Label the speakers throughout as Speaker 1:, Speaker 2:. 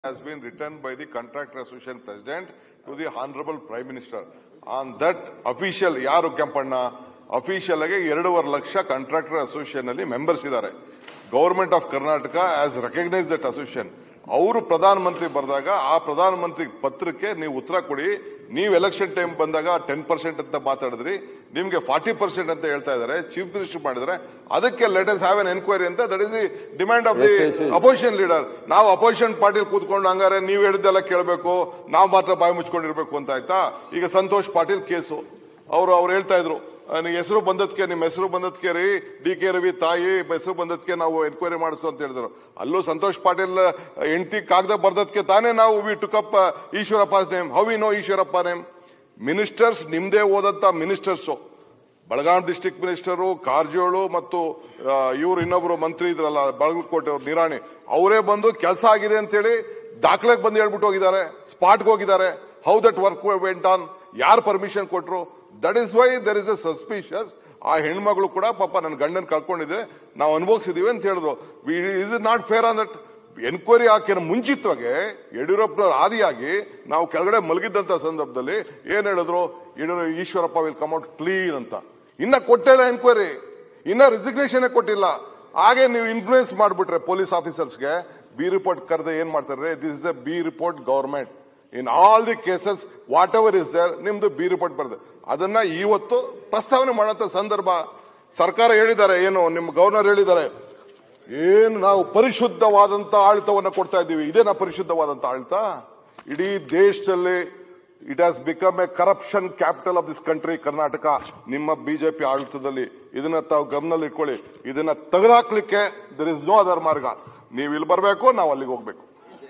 Speaker 1: has been written by the Contractor Association President to the Honorable Prime Minister. On that official, ಯಾರು Kempanna official ಆಗಿ ಎರಡೂವರೆ lakh contractor association ಅಲ್ಲಿ members ಇದ್ದಾರೆ government of Karnataka as recognise that association ಅವರು ಪ್ರಧಾನಮಂತ್ರಿ ಬರೆದಾಗ ಆ ಪ್ರಧಾನಮಂತ್ರಿ ಪತ್ರಕ್ಕೆ ನೀವು ಉತ್ತರ ಕೊಡಿ ನೀವು ಎಲೆಕ್ಷನ್ ಟೈಮ್ ಬಂದಾಗ ಟೆನ್ ಪರ್ಸೆಂಟ್ ಅಂತ ಮಾತಾಡಿದ್ರಿ ನಿಮ್ಗೆ ಫಾರ್ಟಿ ಪರ್ಸೆಂಟ್ ಅಂತ ಹೇಳ್ತಾ ಇದ್ದಾರೆ ಚೀಫ್ ಮಿನಿಸ್ಟರ್ ಮಾಡಿದ್ರೆ ಅದಕ್ಕೆ ಲೆಟಸ್ ಹ್ಯಾವ್ ಎನ್ ಎನ್ಕ್ವೈರಿ ಅಂತ that is the demand of the
Speaker 2: Yes, yes, yes.
Speaker 1: Opposition leader ನಾವು ಅಪೋಸಿಷನ್ ಪಾರ್ಟಿಲ್ ಕೂತ್ಕೊಂಡು ಹಂಗಾರೆ ನೀವು ಹೇಳಿದ್ದೆಲ್ಲ ಕೇಳಬೇಕು ನಾವು ಮಾತ್ರ ಬಾಯಿ ಮುಚ್ಕೊಂಡಿರ್ಬೇಕು ಅಂತ ಆಯ್ತಾ ಈಗ ಸಂತೋಷ್ ಪಾಟೀಲ್ ಕೇಸು ಅವರು ಅವ್ರು ಹೇಳ್ತಾ ಇದ್ರು ಆ, ನಿಮ್ ಹೆಸರು ಬಂದದ್ಕೆ ನಿಮ್ಮ ಹೆಸರು ಬಂದದ್ಕೆ ರೀ ಡಿ ಕೆ ರವಿ ತಾಯಿ ಹೆಸರು ಬಂದದ್ಕೆ ನಾವು ಎನ್ಕ್ವೈರಿ ಮಾಡಿಸು ಅಂತ ಹೇಳಿದ್ರು ಅಲ್ಲೂ ಸಂತೋಷ್ ಪಾಟೀಲ್ ಹೆಂಡತಿ ಕಾಗದ ಬರ್ದದ್ಕೆ ತಾನೇ ನಾವು we took up Eshwarappa name how we know Eshwarappa name ministers ನಿಮ್ದೇ ಓದಂತ ministers Belgaum district minister Karjol ಮತ್ತು ಇವರು ಇನ್ನೊಬ್ರು ಮಂತ್ರಿ ಇದ್ರಲ್ಲ ಬಾಗಲಕೋಟೆ ಅವ್ರು ನಿರಾಣಿ ಅವರೇ ಬಂದು ಕೆಲಸ ಆಗಿದೆ ಅಂತೇಳಿ ದಾಖಲೆಗೆ ಬಂದು ಹೇಳ್ಬಿಟ್ಟು ಹೋಗಿದ್ದಾರೆ ಸ್ಪಾಟ್ಗೆ ಹೋಗಿದ್ದಾರೆ how that work went on ಯಾರು ಪರ್ಮಿಷನ್ ಕೊಟ್ರು that is why there is a suspicious ಆ ಹೆಣ್ಮಗಳು ಕೂಡ ಪಾಪ ನನ್ನ ಗಂಡನ್ ಕಳ್ಕೊಂಡಿದೆ ನಾವು ಅನುಭವಿಸಿದೀವಿ ಅಂತ ಹೇಳಿದ್ರು is is not fair on that enquiry ಹಾಕಿನ ಮುಂಚಿತವಾಗಿ ಯಡಿಯೂರಪ್ಪನವ್ರ ಆದಿಯಾಗಿ ನಾವು ಕೆಳಗಡೆ ಮಲಗಿದ್ದಂತ ಸಂದರ್ಭದಲ್ಲಿ ಏನ್ ಹೇಳಿದ್ರು Yediyura Eshwarappa will come out clean ಅಂತ ಇನ್ನ ಕೊಟ್ಟಿಲ್ಲ ಎನ್ಕ್ವೈರಿ ಇನ್ನ ರಿಸಿಗ್ನೇಷನ್ ಕೊಟ್ಟಿಲ್ಲ ಹಾಗೆ ನೀವು ಇನ್ಫ್ಲೂಯೆನ್ಸ್ ಮಾಡ್ಬಿಟ್ರೆ ಪೊಲೀಸ್ ಆಫೀಸರ್ಸ್ಗೆ ಬಿ ರಿಪೋರ್ಟ್ ಕರೆದ ಏನ್ ಮಾಡ್ತಾರೆ this is a B report government in all the cases whatever is there ನಿಮ್ದು ಬಿ ರಿಪೋರ್ಟ್ ಬರ್ತದೆ ಅದನ್ನ ಇವತ್ತು ಪ್ರಸ್ತಾವನೆ ಮಾಡಂತ ಸಂದರ್ಭ ಸರ್ಕಾರ ಹೇಳಿದ್ದಾರೆ ಏನು ನಿಮ್ಮ ಗವರ್ನರ್ ಹೇಳಿದ್ದಾರೆ ಏನು ನಾವು ಪರಿಶುದ್ಧವಾದಂತ ಆಡಳಿತವನ್ನ ಕೊಡ್ತಾ ಇದ್ದೀವಿ ಇದೇನಾ ಪರಿಶುದ್ಧವಾದಂತ ಆಡಳಿತ ಇಡೀ ದೇಶದಲ್ಲಿ it has become a corruption capital of this country Karnataka ನಿಮ್ಮ ಬಿಜೆಪಿ ಆಡಳಿತದಲ್ಲಿ ಇದನ್ನ ತಾವು ಗಮನದಲ್ಲಿ ಇಟ್ಕೊಳ್ಳಿ ಇದನ್ನ ತೆಗೆದುಹಾಕ್ಲಿಕ್ಕೆ ದರ್ ಇಸ್ ನೋ ಅದರ್ ಮಾರ್ಗ ನೀವು ಇಲ್ಲಿ ಬರಬೇಕು ನಾವು ಅಲ್ಲಿಗೆ ಹೋಗ್ಬೇಕು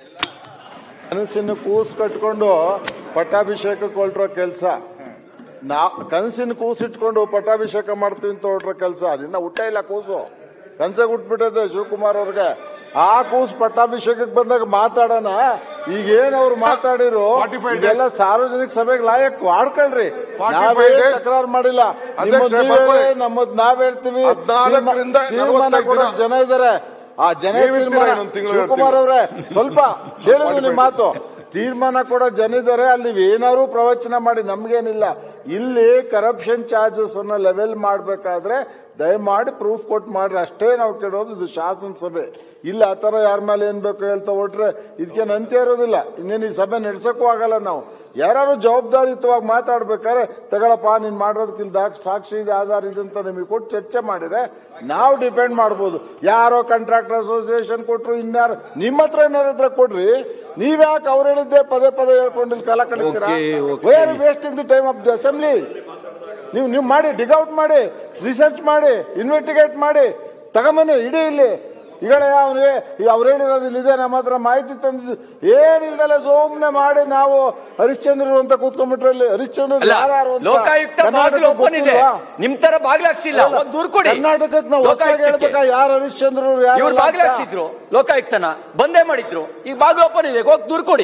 Speaker 2: ಕನಸಿನ ಕೂಸು ಕಟ್ಕೊಂಡು ಪಟ್ಟಾಭಿಷೇಕಕ್ಕೆ ಹೊರಟ್ರೋ ಕೆಲಸ ನಾ ಕನಸಿನ ಕೂಸು ಇಟ್ಕೊಂಡು ಪಟ್ಟಾಭಿಷೇಕ ಮಾಡ್ತೀವಿ ಅಂತ ಹೊರಟ್ರೋ ಕೆಲಸ ಅದಿನ್ನ ಹುಟ್ಟ ಇಲ್ಲ ಕೂಸು ಕನ್ಸಾಗ ಹುಟ್ಬಿಟ್ಟದೆ ಶಿವಕುಮಾರ್ ಅವ್ರಿಗೆ ಆ ಕೂಸು ಪಟ್ಟಾಭಿಷೇಕಕ್ಕೆ ಬಂದಾಗ ಮಾತಾಡೋಣ ಈಗ ಏನ್ ಅವ್ರು ಮಾತಾಡಿರು
Speaker 1: 45 days.
Speaker 2: ಇದೆಲ್ಲ ಸಾರ್ವಜನಿಕ ಸಭೆಗೆ ಲಾಯಕ್ ಮಾಡ್ಕೊಳ್ರಿ
Speaker 1: 45
Speaker 2: ನಾವೇ
Speaker 1: days.
Speaker 2: ತಕರಾರು ಮಾಡಿಲ್ಲ
Speaker 1: ಅಧ್ಯಕ್ಷರೇ,
Speaker 2: ನಿಮ್ಮದ್ ನೀವ್
Speaker 1: ಬರ್ಕೊಳ್ಳಿ.
Speaker 2: ಹೇಳಿ, ನಮ್ಮದ್ ನಾವ್ ಹೇಳ್ತೀವಿ
Speaker 1: ಹದ್ನಾಲ್ಕರಿಂದ
Speaker 2: ತೀರ್ಮಾನ
Speaker 1: ನಲವತ್ತೈದು
Speaker 2: ಕೊಡೋ
Speaker 1: ದಿನ.
Speaker 2: ಜನ ಇದಾರೆ ಆ ಜನ
Speaker 1: ನೀವಿರ್ತೀರಾ
Speaker 2: ತೀರ್ಮಾನ
Speaker 1: ಇನ್ನೊಂದ್ ತಿಂಗಳು,
Speaker 2: ಶಿವಕುಮಾರ್
Speaker 1: ಎರಡು
Speaker 2: ಅವರೇ ಸ್ವಲ್ಪ ಕೇಳಿದ್ರು ನಿಮ್ಮ
Speaker 1: 45
Speaker 2: ಮಾತು ತೀರ್ಮಾನ ಕೊಡೋ ಜನ ಇದಾರೆ ಅಲ್ಲಿ ಏನಾದ್ರು ಪ್ರವಚನ ಮಾಡಿ ನಮ್ಗೇನಿಲ್ಲ ಇಲ್ಲಿ ಕರಪ್ಷನ್ ಚಾರ್ಜಸ್ ಅನ್ನ ಲೆವೆಲ್ ಮಾಡ್ಬೇಕಾದ್ರೆ ದಯಮಾಡಿ ಪ್ರೂಫ್ ಕೊಟ್ಟು ಮಾಡ್ರಿ ಅಷ್ಟೇ ನಾವು ಕೇಳೋದು ಇದು ಶಾಸನಸಭೆ ಇಲ್ಲ ಆ ತರ ಯಾರ ಮೇಲೆ ಏನ್ ಬೇಕು ಹೇಳ್ತಾ ಹೊಟ್ರೆ ಇದಕ್ಕೆ ಅಂತ್ಯ ಇರೋದಿಲ್ಲ ಇನ್ನೇನು ಈ ಸಭೆ ನಡ್ಸಕ್ಕೂ ಆಗಲ್ಲ ನಾವು ಯಾರು ಜವಾಬ್ದಾರಿಯುತವಾಗಿ ಮಾತಾಡ್ಬೇಕಾದ್ರೆ ತಗೊಳಪ್ಪ ನೀನ್ ಮಾಡೋದಕ್ಕೆ ಇಲ್ಲಿ ದಾಖ ಸಾಕ್ಷಿ ಇದೆ ಆಧಾರ ಇದೆ ಅಂತ ನಿಮಗೆ ಕೊಟ್ಟು ಚರ್ಚೆ ಮಾಡಿದ್ರೆ ನಾವು ಡಿಪೆಂಡ್ ಮಾಡ್ಬೋದು ಯಾರೋ ಕಾಂಟ್ರಾಕ್ಟರ್ ಅಸೋಸಿಯೇಷನ್ ಕೊಟ್ರು ಇನ್ಯಾರು ನಿಮ್ಮ ಹತ್ರ ಏನಾರು ಇದ್ರೆ ಕೊಡ್ರಿ ನೀವ್ಯಾಕೆ ಅವ್ರು ಹೇಳಿದ್ದೆ ಪದೇ ಪದೇ ಹೇಳ್ಕೊಂಡು ಇಲ್ಲಿ ಕಾಲ ಕಳಿತೀರಾ
Speaker 3: Okay, okay.
Speaker 2: We're wasting the time of the assembly ನೀವು ನೀವು ಮಾಡಿ ಡಿಗೌಟ್ ಮಾಡಿ ರಿಸರ್ಚ್ ಮಾಡಿ ಇನ್ವೆಸ್ಟಿಗೇಟ್ ಮಾಡಿ ತಗೊಂಬನ್ನಿ ಇಡೀ ಇಲ್ಲಿ ಈಗಲೇ ಅವನಿಗೆ ಅವ್ರು ಹೇಳಿರೋದು ಇಲ್ಲಿದೆ ನಮ್ಮ ಹತ್ರ ಮಾಹಿತಿ ತಂದಿದ್ದು ಏನಿಲ್ದಲ್ಲ ಸುಮ್ಮನೆ ಮಾಡಿ ನಾವು ಹರಿಶ್ಚಂದ್ರರು ಅಂತ ಕೂತ್ಕೊಂಡ್ಬಿಟ್ರೆ ಇಲ್ಲಿ ಹರಿಶ್ಚಂದ್ರ
Speaker 3: ಅಲ್ಲ
Speaker 2: ಯಾರು ಅಂತ
Speaker 3: ಲೋಕಾಯುಕ್ತ
Speaker 2: ಕರ್ನಾಟಕ
Speaker 3: ಬಾಗಿಲು ಓಪನ್ ಇದೆ
Speaker 2: ಗೊತ್ತಿಲ್ವಾ?
Speaker 3: ನಿಮ್ ತರ ಬಾಗಿಲಾಕ್ಸಿಲ್ಲ ಒಂದ್ ದೂರ್ ಕೊಡಿ
Speaker 2: ಕರ್ನಾಟಕಕ್ಕೆ ನಾವು ಹೊಸದಾಗಿ
Speaker 3: ಲೋಕಾಯುಕ್ತಕ್ಕೆ.
Speaker 2: ಹೇಳ್ಬೇಕಾ ಯಾರು ಹರಿಶ್ಚಂದ್ರರು ಯಾರು
Speaker 3: ಇವ್ರು
Speaker 2: ಅಲ್ಲ ಅಂತ?
Speaker 3: ಬಾಗಿಲಾಕ್ಸಿದ್ರು ಲೋಕಾಯುಕ್ತನ ಬಂದೇ ಮಾಡಿದ್ರು ಈಗ ಬಾಗಿಲು ಓಪನ್ ಇದೆ ಹೋಗಿ ದೂರ್ ಕೊಡಿ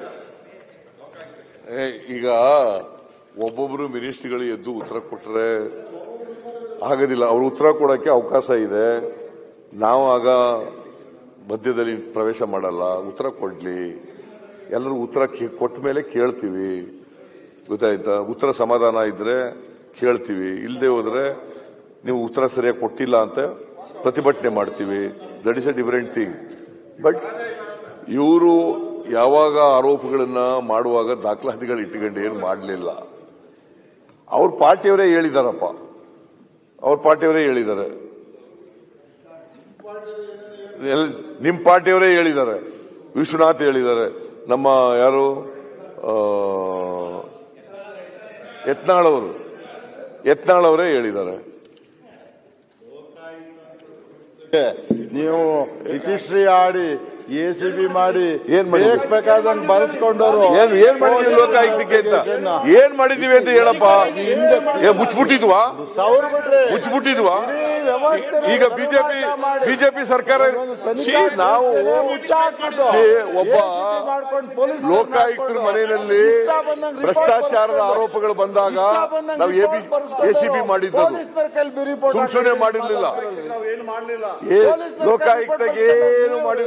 Speaker 4: ಏ, ಈಗ ಒಬ್ಬೊಬ್ರು ಮಿನಿಸ್ಟ್ರಿಗಳು ಎದ್ದು ಉತ್ತರ ಕೊಟ್ರೆ ಆಗೋದಿಲ್ಲ ಅವ್ರು ಉತ್ತರ ಕೊಡಕ್ಕೆ ಅವಕಾಶ ಇದೆ ನಾವು ಆಗ ಮಧ್ಯದಲ್ಲಿ ಪ್ರವೇಶ ಮಾಡಲ್ಲ ಉತ್ತರ ಕೊಡ್ಲಿ ಎಲ್ಲರೂ ಉತ್ತರ ಕೇ- ಕೊಟ್ಟ ಮೇಲೆ ಕೇಳ್ತೀವಿ ಗೊತ್ತಾಯ್ತಾ ಉತ್ತರ ಸಮಾಧಾನ ಇದ್ರೆ ಕೇಳ್ತೀವಿ ಇಲ್ಲದೆ ಹೋದ್ರೆ ನೀವು ಉತ್ತರ ಸರಿಯಾಗಿ ಕೊಟ್ಟಿಲ್ಲ ಅಂತ ಪ್ರತಿಭಟನೆ ಮಾಡ್ತೀವಿ that is a different thing but ಇವರು ಯಾವಾಗ ಆರೋಪಗಳನ್ನ ಮಾಡುವಾಗ ದಾಖಲಾತಿಗಳು ಇಟ್ಕೊಂಡು ಏನು ಮಾಡಲಿಲ್ಲ ಅವ್ರ ಪಾರ್ಟಿಯವರೇ ಹೇಳಿದಾರಪ್ಪ ಅವ್ರ ಪಾರ್ಟಿಯವರೇ ಹೇಳಿದ್ದಾರೆ ಎಲ್- ನಿಮ್ ಪಾರ್ಟಿಯವರೇ ಹೇಳಿದ್ದಾರೆ ವಿಶ್ವನಾಥ್ ಹೇಳಿದ್ದಾರೆ ನಮ್ಮ ಯಾರು ಆ, ಯತ್ನಾಳ್ ಅವರು ಯತ್ನಾಳ್ ಅವರೇ ಹೇಳಿದ್ದಾರೆ
Speaker 2: ನೀವು ಇತಿಶ್ರೀ ಆಡಿ ಎ ಸಿ ಬಿ ಮಾಡಿ
Speaker 4: ಏನ್ ಮಾಡಿದ್ರಿ?
Speaker 2: ಬೇಕ್ ಬೇಕಾದಂಗ್ ಬರೆಸ್ಕೊಂಡವರು
Speaker 4: ಏನ್ ಏನ್ ಮಾಡಿದ್ವಿ ಲೋಕಾಯುಕ್ತಕ್ಕೆ ಅಂತ ಏನ್ ಮಾಡಿದೀವಿ ಅಂತ ಹೇಳಪ್ಪ ಏ ಮುಚ್ಚಿಬಿಟ್ಟಿದ್ವಾ
Speaker 2: ಸಾವಿರ ಬಿಟ್ರಿ
Speaker 4: ಮುಚ್ಚಿಬಿಟ್ಟಿದ್ವಾ
Speaker 2: ಇಡೀ ವ್ಯವಸ್ಥೆನ
Speaker 4: ಈಗ ಬಿಜೆಪಿ
Speaker 2: ಗಮನಾರ್ಹ ಮಾಡಿ.
Speaker 4: ಬಿಜೆಪಿ ಸರ್ಕಾರ
Speaker 2: ಅದೊಂದು ತನಿಖಾ
Speaker 4: See, ನಾವು
Speaker 2: ಸಂಸ್ಥೆನ ಮುಚ್ಚಾಕ್ಬಿಟ್ಟು
Speaker 4: See, ಒಬ್ಬ
Speaker 2: ACB ಮಾಡ್ಕೊಂಡು ಪೊಲೀಸ್
Speaker 4: ಲೋಕಾಯುಕ್ತರ ಮನೆಯಲ್ಲಿ
Speaker 2: ಇಷ್ಟ ಬಂದಂಗ್ report
Speaker 4: ಭ್ರಷ್ಟಾಚಾರದ
Speaker 2: ಬರ್ಸ್ಕೊಂಡು,
Speaker 4: ಆರೋಪಗಳು ಬಂದಾಗ
Speaker 2: ಇಷ್ಟ ಬಂದಂಗ್
Speaker 4: ನಾವು
Speaker 2: report ಬರ್ಸ್ಕೊಂಡು
Speaker 4: ಎಸಿಬಿ ಮಾಡಿದ್ದು
Speaker 2: ಪೊಲೀಸ್ನವ್ರ ಕೈಲಿ ಬಿ report
Speaker 4: ಸುಮ್ ಸುಮ್ನೆ
Speaker 2: ಹಾಕಿದ್ರೆ
Speaker 4: ಮಾಡಿರ್ಲಿಲ್ಲ
Speaker 2: ಮಾತಾಡ್ತಿರಲಿಲ್ಲ.
Speaker 4: ಏ,
Speaker 2: ಪೊಲೀಸ್ನವ್ರ ಕೈಲಿ
Speaker 4: ಲೋಕಾಯುಕ್ತಗೆ
Speaker 2: report
Speaker 4: ಏನು
Speaker 2: ಬರ್ಸ್ಕೊಂಡು
Speaker 4: ಮಾಡಿರ್ಲಿಲ್ಲ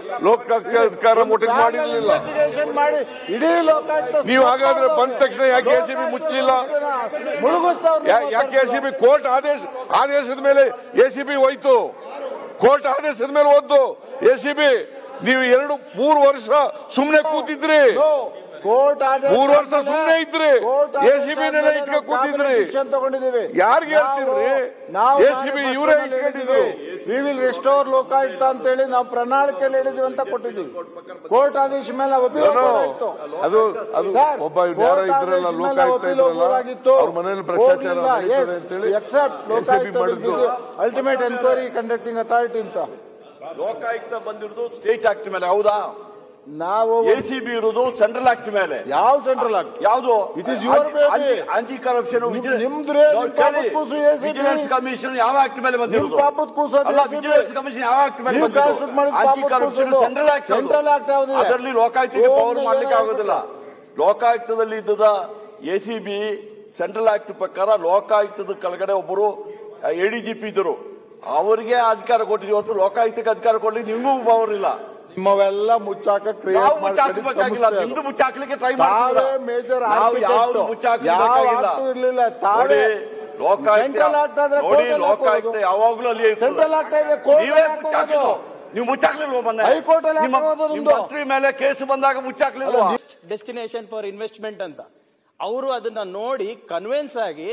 Speaker 4: ಲೋಕಾಧಿಕಾರ ಒಟ್ಟಿಗೆ ಮಾಡಿರ್ಲಿಲ್ಲ
Speaker 2: ಇನ್ವೆಸ್ಟಿಗೇಷನ್ ಮಾಡಿ ಇಡೀ ಲೋಕಾಯುಕ್ತ
Speaker 4: ನೀವು ಹಾಗಾದ್ರೆ ಬಂದ ತಕ್ಷಣ ಯಾಕೆ ಎಸಿಬಿ ಮುಚ್ಚಲಿಲ್ಲ
Speaker 2: ಮುಳುಗಿಸ್ತಾವ್ರು
Speaker 4: ಯಾ- ಯಾಕೆ ಎಸಿಬಿ ಕೋರ್ಟ್ ಆದೇಶ ಆದೇಶದ ಮೇಲೆ ಎಸಿಬಿ ಹೋಯ್ತು ಕೋರ್ಟ್ ಆದೇಶದ ಮೇಲೆ ಹೋದ್ದು ಎಸಿಬಿ ನೀವು ಎರಡು ಮೂರು ವರ್ಷ ಸುಮ್ನೆ ಕೂತಿದ್ರಿ
Speaker 2: ಕೋರ್ಟ್ ಆದೇಶ
Speaker 4: ಮೂರು ವರ್ಷ ಸುಮ್ನೆ ಇದ್ರಿ.
Speaker 2: ಕೋರ್ಟ್
Speaker 4: ACB ನೆಲ್ಲ ಇಟ್ಕೊಂಡ್ ಕೂತಿದ್ರಿ.
Speaker 2: ಡಿಸಿಷನ್ ತಗೊಂಡಿದ್ದೀವಿ
Speaker 4: ಯಾರ್ಗ್ ಹೇಳ್ತಿದ್ರಿ?
Speaker 2: ನಾವು
Speaker 4: ACB ಇವ್ರೇ ಇಟ್ಕೊಂಡಿದ್ರು.
Speaker 2: ವಿ ವಿಲ್ ರಿಸ್ಟೋರ್ ಲೋಕಾಯುಕ್ತ ಅಂತ ಹೇಳಿ ನಾವು ಪ್ರಣಾಳಿಕೆಯಲ್ಲಿ ಹೇಳಿದ್ವಿ ಅಂತ ಕೊಟ್ಟಿದ್ದೀವಿ ಕೋರ್ಟ್ ಆದೇಶ ಮೇಲೆ ನಾವು appeal
Speaker 4: ಏನೋ,
Speaker 2: ಹೋಗ್ಬೋದಾಗಿತ್ತು.
Speaker 4: ಅದು ಅದು
Speaker 2: ಸರ್,
Speaker 4: ಒಬ್ಬ ಇವ್ರು ಯಾರೋ
Speaker 2: ಕೋರ್ಟ್
Speaker 4: ಇದ್ರಲ್ಲ
Speaker 2: ಆದೇಶ ಮೇಲೆ
Speaker 4: ಲೋಕಾಯುಕ್ತ
Speaker 2: appeal
Speaker 4: ಇದ್ರಲ್ಲ
Speaker 2: ಹೋಗ್ಬೋದಾಗಿತ್ತು.
Speaker 4: ಅವ್ರ ಮನೇಲಿ ಭ್ರಷ್ಟಾಚಾರ
Speaker 2: ಹೋಗ್ಲಿಲ್ಲ.
Speaker 4: ನಡೀತದೆ
Speaker 2: Yes,
Speaker 4: ಅಂತೇಳಿ
Speaker 2: except ಲೋಕಾಯುಕ್ತ
Speaker 4: ACB ಮಾಡಿದ್ದು.
Speaker 2: ಅಲ್ಟಿಮೇಟ್ ಎನ್ಕ್ವೈರಿ ಕಂಡಕ್ಟಿಂಗ್ ಅಥಾರಿಟಿ ಅಂತ
Speaker 5: ಲೋಕಾಯುಕ್ತ ಬಂದಿರೋದು ಸ್ಟೇಟ್ ಆಕ್ಟ್ ಮೇಲೆ ಹೌದಾ
Speaker 2: ನಾವು
Speaker 5: ಎಸಿಬಿ ಇರುವುದು ಸೆಂಟ್ರಲ್ ಆಕ್ಟ್ ಮೇಲೆ
Speaker 2: ಯಾವ ಸೆಂಟ್ರಲ್ ಆಕ್ಟ್
Speaker 5: ಯಾವುದು
Speaker 2: It is your baby.
Speaker 5: Anti corruption
Speaker 2: ನಿಮ್- ನಿಮ್ದ್ರೆ ನಿಮ್ ಪಾಪದ ಕೂಸು ACB.
Speaker 5: ವಿಜಿಲೆನ್ಸ್ ಕಮಿಷನ್ ಯಾವ ಆಕ್ಟ್ ಮೇಲೆ
Speaker 2: ನಿಮ್
Speaker 5: ಬಂದಿರೋದು
Speaker 2: ಪಾಪದ ಕೂಸೋದು
Speaker 5: ಅಲ್ಲ
Speaker 2: ACB.
Speaker 5: ವಿಜಿಲೆನ್ಸ್ ಕಮಿಷನ್ ಯಾವ ಆಕ್ಟ್ ಮೇಲೆ
Speaker 2: ನೀವು ಕಾನ್ಸ್ಟಿಟ್ಯೂಟ್ ಮಾಡಿದ
Speaker 5: ಆಂಟಿ
Speaker 2: ಪಾಪದ
Speaker 5: ಕರಪ್ಷನ್
Speaker 2: ಕೂಸು
Speaker 5: ಸೆಂಟ್ರಲ್ ಆಕ್ಟ್
Speaker 2: Central Act ಯಾವ್ದಿದೆ?
Speaker 5: ಅದರಲ್ಲಿ ಲೋಕಾಯುಕ್ತಕ್ಕೆ ಪವರ್
Speaker 2: ಹೋಗ್ಲಿ,
Speaker 5: ಮಾಡ್ಲಿಕ್ಕೆ
Speaker 2: ಏನಾಗುತ್ತೆ?
Speaker 5: ಆಗೋದಿಲ್ಲ ಲೋಕಾಯುಕ್ತದಲ್ಲಿ ಇದ್ದದ ಎಸಿಬಿ ಸೆಂಟ್ರಲ್ ಆಕ್ಟ್ ಪ್ರಕಾರ ಲೋಕಾಯುಕ್ತದ ಕೆಳಗಡೆ ಒಬ್ಬರು ಎಡಿಜಿಪಿ ಇದ್ದರು ಅವರಿಗೆ ಅಧಿಕಾರ ಕೊಟ್ಟಿದ್ದೀವಿ ಹೊರತು ಲೋಕಾಯುಕ್ತಕ್ಕೆ ಅಧಿಕಾರ ಕೊಡ್ಲಿಕ್ಕೆ ನಿಮಗೂ ಪವರ್ ಇಲ್ಲ
Speaker 2: ನಿಮ್ಮವೆಲ್ಲ ಮುಚ್ಚಾಕ
Speaker 5: ಯಾವ
Speaker 2: ಕ್ರಿಯೇಟ್
Speaker 5: ಮುಚ್ಚಾಕಬೇಕಾಗಿಲ್ಲ ನಿಮ್ದು ಮುಚ್ಚಾಕ್ಲಿಕ್ಕೆ ಟ್ರೈ
Speaker 2: ತಾವೇ ಮೇಜರ್
Speaker 5: ನಾವು ಯಾವ್ದು ಮುಚ್ಚಾಕಬೇಕಾಗಿಲ್ಲ
Speaker 2: ಯಾವ್ದು ಇರ್ಲಿಲ್ಲ ತಾವೇ
Speaker 5: ನೋಡಿ ಲೋಕಾಯುಕ್ತ
Speaker 2: Central Act ಆದ್ರೆ
Speaker 5: ನೋಡಿ
Speaker 2: court ಅಲ್ಲಿ
Speaker 5: ಲೋಕಾಯುಕ್ತ
Speaker 2: ಹಾಕೋದು.
Speaker 5: ಯಾವಾಗ್ಲೂ ಅಲ್ಲಿ ಇರ್ತದೆ.
Speaker 2: ಸೆಂಟ್ರಲ್ ಆಕ್ಟ್ ಇದೆ ಕೋರ್ಟ್
Speaker 5: ನೀವೇ ಮುಚ್ಚಾಕಿದ್ದು ನೀವು ಮುಚ್ಚಾಕ್ಲಿಲ್ವ ಮೊನ್ನೆ
Speaker 2: ಹೈಕೋರ್ಟ್ ಅಲ್ಲಿ
Speaker 5: ನಿಮ್ಮ
Speaker 2: ಹಾಕೋದು
Speaker 5: ನಿಮ್ಮ
Speaker 2: ನಿಮ್ದು.
Speaker 5: ಮಂತ್ರಿ ಮೇಲೆ ಕೇಸ್ ಬಂದಾಗ ಮುಚ್ಚಾಕ್ಲಿಲ್ವ
Speaker 3: ಡೆಸ್ಟಿನೇಷನ್ ಫಾರ್ ಇನ್ವೆಸ್ಟ್ಮೆಂಟ್ ಅಂತ ಅವರು ಅದನ್ನ ನೋಡಿ ಕನ್ವಿನ್ಸ್ ಆಗಿ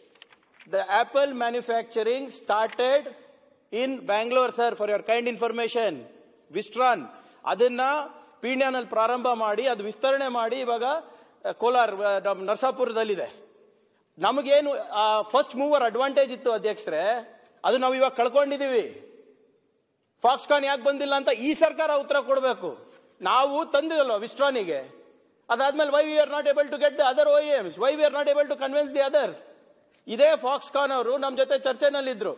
Speaker 3: the Apple manufacturing started in Bangalore sir for your kind information Wistron ಅದನ್ನ ಪೀಣ್ಯನಲ್ಲಿ ಪ್ರಾರಂಭ ಮಾಡಿ ಅದು ವಿಸ್ತರಣೆ ಮಾಡಿ ಇವಾಗ ಆ, ಕೋಲಾರ್ ಆ, ನಮ್ ನರಸಾಪುರದಲ್ಲಿದೆ ನಮಗೇನು ಫಸ್ಟ್ ಮೂವರ್ ಅಡ್ವಾಂಟೇಜ್ ಇತ್ತು ಅಧ್ಯಕ್ಷರೇ ಅದು ನಾವು ಇವಾಗ ಕಳ್ಕೊಂಡಿದೀವಿ ಫಾಕ್ಸ್ಕಾನ್ ಯಾಕೆ ಬಂದಿಲ್ಲ ಅಂತ ಈ ಸರ್ಕಾರ ಉತ್ತರ ಕೊಡಬೇಕು ನಾವು ತಂದಿರಲ್ವ ವಿಸ್ಟ್ರಾನಿಗೆ ಅದಾದ್ಮೇಲೆ why we are not able to get the other OEMs why we are not able to convince the others ಇದೇ ಫಾಕ್ಸ್ಕಾನ್ ಅವರು ನಮ್ಮ ಜೊತೆ ಚರ್ಚೆನಲ್ಲಿದ್ರು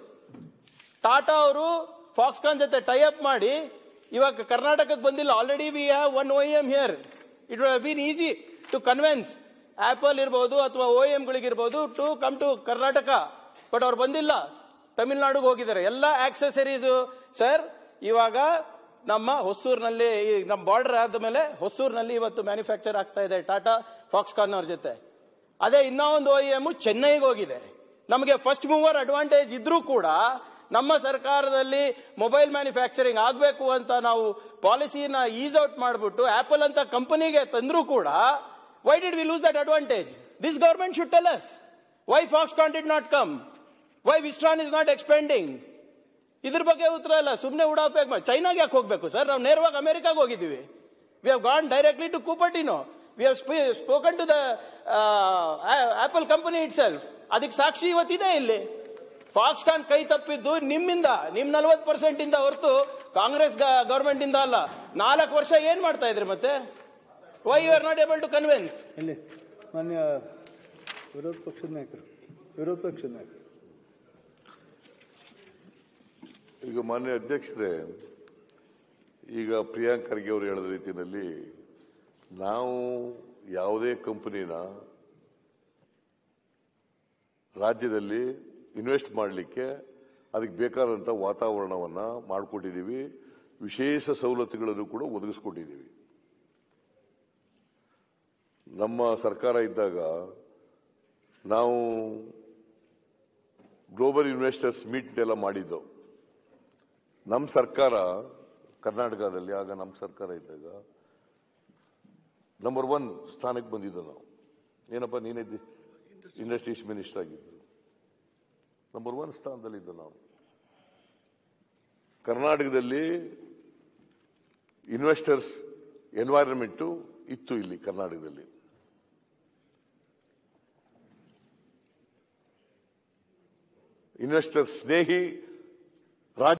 Speaker 3: ಟಾಟಾ ಅವರು ಫಾಕ್ಸ್ಕಾನ್ ಜೊತೆ ಟೈ ಅಪ್ ಮಾಡಿ ಇವಾಗ ಕರ್ನಾಟಕಕ್ಕೆ ಬಂದಿಲ್ಲ already we have one O M here it would been easy to convince Apple ಇರ್ಬೋದು ಅಥವಾ ಓ ಗಳಿಗಿರ್ಬೋದು to come to Karnataka but ಅವ್ರು ಬಂದಿಲ್ಲ ತಮಿಳ್ನಾಡಿಗೆ ಹೋಗಿದ್ದಾರೆ ಎಲ್ಲ ಆಕ್ಸೆಸರೀಸ್ ಸರ್ ಇವಾಗ ನಮ್ಮ ಹೊಸೂರಿನಲ್ಲಿ ಈ ನಮ್ಮ ಬಾರ್ಡರ್ ಆದ ಹೊಸೂರಿನಲ್ಲಿ ಇವತ್ತು ಮ್ಯಾನುಫ್ಯಾಕ್ಚರ್ ಆಗ್ತಾ ಇದೆ ಟಾಟಾ ಫಾಕ್ಸ್ಕಾನ್ ಅವ್ರ ಜೊತೆ ಅದೇ ಇನ್ನೂ ಒಂದು ಒ ಎಮ್ ಚೆನ್ನೈಗೆ ಹೋಗಿದೆ ನಮಗೆ ಫಸ್ಟ್ ಮೂವರ್ ಅಡ್ವಾಂಟೇಜ್ ಇದ್ರೂ ಕೂಡ ನಮ್ಮ ಸರ್ಕಾರದಲ್ಲಿ ಮೊಬೈಲ್ ಮ್ಯಾನುಫ್ಯಾಕ್ಚರಿಂಗ್ ಆಗಬೇಕು ಅಂತ ನಾವು ಪಾಲಿಸಿನ ಈಸ್ ಔಟ್ ಮಾಡಿಬಿಟ್ಟು ಆಪಲ್ ಅಂತ ಕಂಪನಿಗೆ ತಂದ್ರೂ ಕೂಡ why did we lose that advantage this government should tell us why Foxconn did not come why Wistron is not expending ಇದ್ರ ಬಗ್ಗೆ ಉತ್ತರ ಇಲ್ಲ ಸುಮ್ಮನೆ ಉಡಾಫೇಕ್ ಮಾಡಿ ಚೈನಾಗೆ ಯಾಕೆ ಹೋಗ್ಬೇಕು ಸರ್ ನಾವು ನೇರವಾಗಿ ಅಮೆರಿಕಾಗೆ ಹೋಗಿದ್ದೀವಿ we have gone directly to Cupertino we have spoken to the Apple company itself ಅದಕ್ಕೆ ಸಾಕ್ಷಿ ಇವತ್ತಿದೆ ಇಲ್ಲಿ ಫಾಕ್ಸ್ಕಾನ್ ಕೈ ತಪ್ಪಿದ್ದು ನಿಮ್ಮಿಂದ ನಿಮ್ ನಲ್ವತ್ ಪರ್ಸೆಂಟ್ ಇಂದ ಹೊರತು ಕಾಂಗ್ರೆಸ್ ಗವರ್ಮೆಂಟ್ ಇಂದ ಅಲ್ಲ ನಾಲ್ಕು ವರ್ಷ ಏನ್ ಮಾಡ್ತಾ ಇದ್ರಿ ಮತ್ತೆ why you are not able to convince
Speaker 6: ಇಲ್ಲಿ ಮಾನ್ಯ ವಿರೋಧ ಪಕ್ಷದ ನಾಯಕರು ವಿರೋಧ ಪಕ್ಷದ ನಾಯಕರು
Speaker 4: ಈಗ ಮಾನ್ಯ ಅಧ್ಯಕ್ಷರೇ ಈಗ ಪ್ರಿಯಾಂಕ್ ಖರ್ಗೆ ಅವರು ಹೇಳಿದ ರೀತಿಯಲ್ಲಿ ನಾವು ಯಾವುದೇ ಕಂಪನಿನ ರಾಜ್ಯದಲ್ಲಿ ಇನ್ವೆಸ್ಟ್ ಮಾಡಲಿಕ್ಕೆ ಅದಕ್ಕೆ ಬೇಕಾದಂಥ ವಾತಾವರಣವನ್ನ ಮಾಡಿಕೊಟ್ಟಿದ್ದೀವಿ ವಿಶೇಷ ಸವಲತ್ತುಗಳನ್ನು ಕೂಡ ಒದಗಿಸ್ಕೊಟ್ಟಿದ್ದೀವಿ ನಮ್ಮ ಸರ್ಕಾರ ಇದ್ದಾಗ ನಾವು ಗ್ಲೋಬಲ್ ಇನ್ವೆಸ್ಟರ್ಸ್ ಮೀಟ್ ಎಲ್ಲ ಮಾಡಿದ್ದು ನಮ್ಮ ಸರ್ಕಾರ ಕರ್ನಾಟಕದಲ್ಲಿ ಆಗ ನಮ್ಮ ಸರ್ಕಾರ ಇದ್ದಾಗ ನಂಬರ್ ಒನ್ ಸ್ಥಾನಕ್ಕೆ ಬಂದಿದ್ದು ನಾವು ಏನಪ್ಪ ನೀನೇ ಇಂಡಸ್ಟ್ರೀಸ್ ಮಿನಿಸ್ಟರ್ ಆಗಿದ್ದು ನಂಬರ್ ಒನ್ ಸ್ಥಾನದಲ್ಲಿದ್ದು ನಾವು ಕರ್ನಾಟಕದಲ್ಲಿ ಇನ್ವೆಸ್ಟರ್ಸ್ ಎನ್ವೈರನ್ಮೆಂಟು ಇತ್ತು ಇಲ್ಲಿ ಕರ್ನಾಟಕದಲ್ಲಿ ಇನ್ವೆಸ್ಟರ್ ಸ್ನೇಹಿ